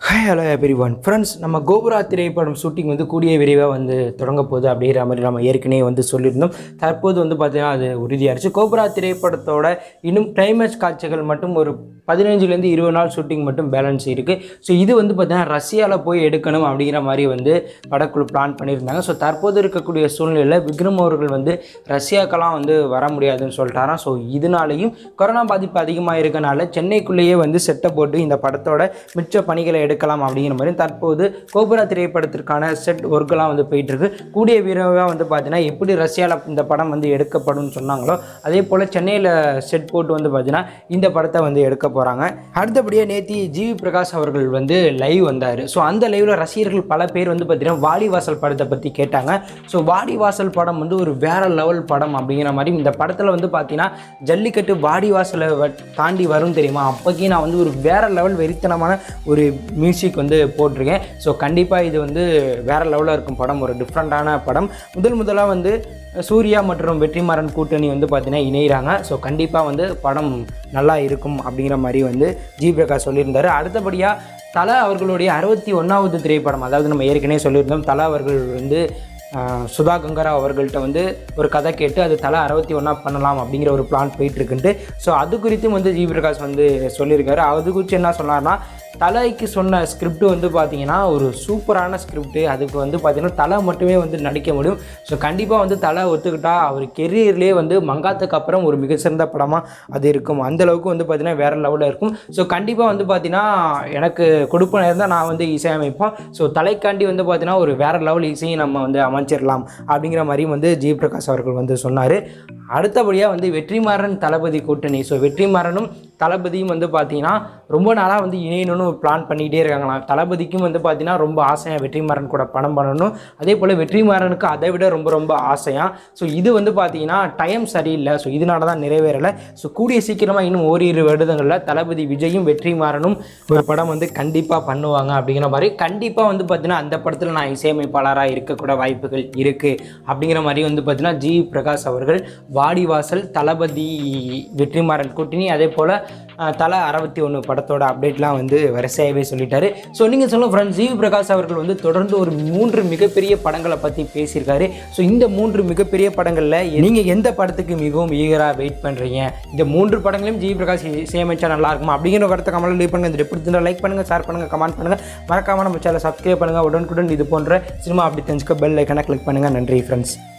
hi hello every one friends நம்ம Cobra திரைப்படம் shooting வந்து கூடிய விரைவாக வந்து தொடங்க போகுது அப்படிங்கிற மாதிரி நம்ம ஏற்கனவே வந்து சொல்லியிருந்தோம் தற்போது வந்து பார்த்திங்கன்னா அது உறுதியாயிருச்சு கோபுரா திரைப்படத்தோட இன்னும் கிளைமேக்ஸ் காட்சிகள் மட்டும் ஒரு பதினஞ்சுலேருந்து இருபது நாள் ஷூட்டிங் மட்டும் பேலன்ஸ் இருக்குது ஸோ இது வந்து பார்த்திங்கன்னா ரஷ்யாவில் போய் எடுக்கணும் அப்படிங்கிற மாதிரி வந்து படக்குழு பிளான் பண்ணியிருந்தாங்க ஸோ தற்போது இருக்கக்கூடிய சூழ்நிலையில் விக்ரம் அவர்கள் வந்து ரஷ்யாக்கெல்லாம் வந்து வர முடியாதுன்னு சொல்லிட்டாராம் ஸோ இதனாலையும் கொரோனா பாதிப்பு அதிகமாக இருக்கனால சென்னைக்குள்ளேயே வந்து செட்டை போட்டு இந்த படத்தோட மிச்ச பணிகளை எடுக்கலாம் அப்படிங்கிற மாதிரி தற்போது கோபுரா திரைப்படத்திற்கான செட் ஒர்க்கெல்லாம் வந்து போயிட்டுருக்கு கூடிய விரைவாக வந்து பார்த்தீங்கன்னா எப்படி ரஷ்யாவில் இந்த படம் வந்து எடுக்கப்படும் சொன்னாங்களோ அதே போல் சென்னையில் செட் போட்டு வந்து பார்த்தீங்கன்னா இந்த படத்தை வந்து எடுக்க போகிறாங்க அடுத்தபடியாக நேத்தி ஜிவி பிரகாஷ் அவர்கள் வந்து லைவ் வந்தார் ஸோ அந்த லைவில் ரசிகர்கள் பல பேர் வந்து பார்த்தீங்கன்னா வாடிவாசல் படத்தை பற்றி கேட்டாங்க ஸோ வாடிவாசல் படம் வந்து ஒரு வேற லெவல் படம் அப்படிங்கிற மாதிரி இந்த படத்தில் வந்து பார்த்தீங்கன்னா ஜல்லிக்கட்டு வாடிவாசலை வ- தாண்டி வரும் தெரியுமா அப்போக்கி நான் வந்து ஒரு வேற லெவல் வெறித்தனமான ஒரு மியூசிக் வந்து போட்டிருக்கேன் ஸோ கண்டிப்பாக இது வந்து வேற லெவலில் இருக்கும் படம் ஒரு டிஃப்ரெண்ட்டான படம் முதல் முதலாக வந்து சூர்யா மற்றும் வெற்றிமாறன் கூட்டணி வந்து பார்த்தீங்கன்னா இணைகிறாங்க ஸோ கண்டிப்பாக வந்து படம் நல்லா இருக்கும் அப்படிங்கிற மாதிரி வந்து ஜி பிரகாஷ் சொல்லியிருந்தாரு அடுத்தபடியாக தலா அவர்களுடைய அறுபத்தி ஒன்றாவது திரைப்படம் அதாவது நம்ம ஏற்கனவே சொல்லியிருந்தோம் தலா அவர்கள் வந்து ஆஹ், சுதா கங்கரா அவர்கள்ட்ட வந்து ஒரு கதை கேட்டு அது தலா அறுபத்தி ஒன்றா பண்ணலாம் அப்படிங்கிற ஒரு பிளான் போயிட்டுருக்குன்ட்டு ஸோ அது குறித்தும் வந்து ஜி பிரகாஷ் வந்து சொல்லியிருக்காரு அது குறித்து என்ன சொன்னார்னா தலைக்கு சொன்ன ஸ்கிரிப்ட் வந்து பார்த்தீங்கன்னா ஒரு சூப்பரான ஸ்கிரிப்ட் அதுக்கு வந்து பார்த்தீங்கன்னா தலை மட்டுமே வந்து நடிக்க முடியும் ஸோ கண்டிப்பாக வந்து தலை ஒத்துக்கிட்டா அவர் கெரியர்லேயே வந்து மங்காத்துக்கு அப்புறம் ஒரு மிகச்சிறந்த படமாக அது இருக்கும் அந்த அளவுக்கு வந்து பார்த்தீங்கன்னா வேறு லெவலில் இருக்கும் ஸோ கண்டிப்பாக வந்து பார்த்தீங்கன்னா எனக்கு கொடுப்பன இருந்தால் நான் வந்து இசையமைப்பேன் ஸோ தலைக்காண்டி வந்து பார்த்தீங்கன்னா ஒரு வேறு லெவல் இசையை நம்ம வந்து அமைச்சிடலாம் அப்படிங்கிற மாதிரியும் வந்து ஜி பிரகாஷ் அவர்கள் வந்து சொன்னார் அடுத்தபடியாக வந்து வெற்றிமாறன் தளபதி கூட்டணி ஸோ வெற்றிமாறனும் தளபதியும் வந்து பார்த்தீங்கன்னா ரொம்ப நாளாக வந்து இணையணும்னு ஒரு பிளான் பண்ணிக்கிட்டே இருக்காங்களாம் தளபதிக்கும் வந்து பார்த்தீங்கன்னா ரொம்ப ஆசையாக வெற்றிமாறன் கூட படம் பண்ணணும் அதே போல் வெற்றிமாறனுக்கு அதை விட ரொம்ப ரொம்ப ஆசையாக ஸோ இது வந்து பார்த்தீங்கன்னா டைம் சரியில்லை ஸோ இதனால தான் நிறைவேறலை ஸோ கூடிய சீக்கிரமாக இன்னும் ஓரிரு வருடங்களில் தளபதி விஜயும் வெற்றிமாறனும் ஒரு படம் வந்து கண்டிப்பாக பண்ணுவாங்க அப்படிங்கிற மாதிரி கண்டிப்பாக வந்து பார்த்தீங்கன்னா அந்த படத்தில் நான் இசையமைப்பாளராக இருக்கக்கூட வாய்ப்புகள் இருக்குது அப்படிங்கிற மாதிரி வந்து பார்த்தீங்கன்னா ஜி பிரகாஷ் அவர்கள் வாடிவாசல் தளபதி வெற்றிமாறன் கூட்டணி அதே போல் தலை அறுபத்தி ஒன்று படத்தோட அப்டேட்லாம் வந்து வரிசையாகவே சொல்லிட்டாரு ஸோ நீங்கள் சொல்லுங்கள் ஃப்ரெண்ட்ஸ் ஜி பிரகாஷ் அவர்கள் வந்து தொடர்ந்து ஒரு மூன்று மிகப்பெரிய படங்களை பற்றி பேசியிருக்காரு ஸோ இந்த மூன்று மிகப்பெரிய படங்களில் நீங்கள் எந்த படத்துக்கு மிகவும் ஈகராக வெயிட் பண்ணுறீங்க இந்த மூன்று படங்களையும் ஜி பிரகாஷ் இசையமைச்சா நல்லா இருக்குமா அப்படிங்கிற கருத்தை கமெண்ட் லீவ் பண்ணுங்கள் இந்த பிடிச்சிருந்தா லைக் பண்ணுங்கள் ஷேர் பண்ணுங்கள் கமெண்ட் பண்ணுங்கள் மறக்காம நம்ம சேனல் சப்ஸ்கிரைப் பண்ணுங்கள் உடனுக்குடன் இது போன்ற சினிமா அப்படி தெரிஞ்சுக்க பெல் ஐக்கனை கிளிக் பண்ணுங்கள் நன்றி ஃப்ரெண்ட்ஸ்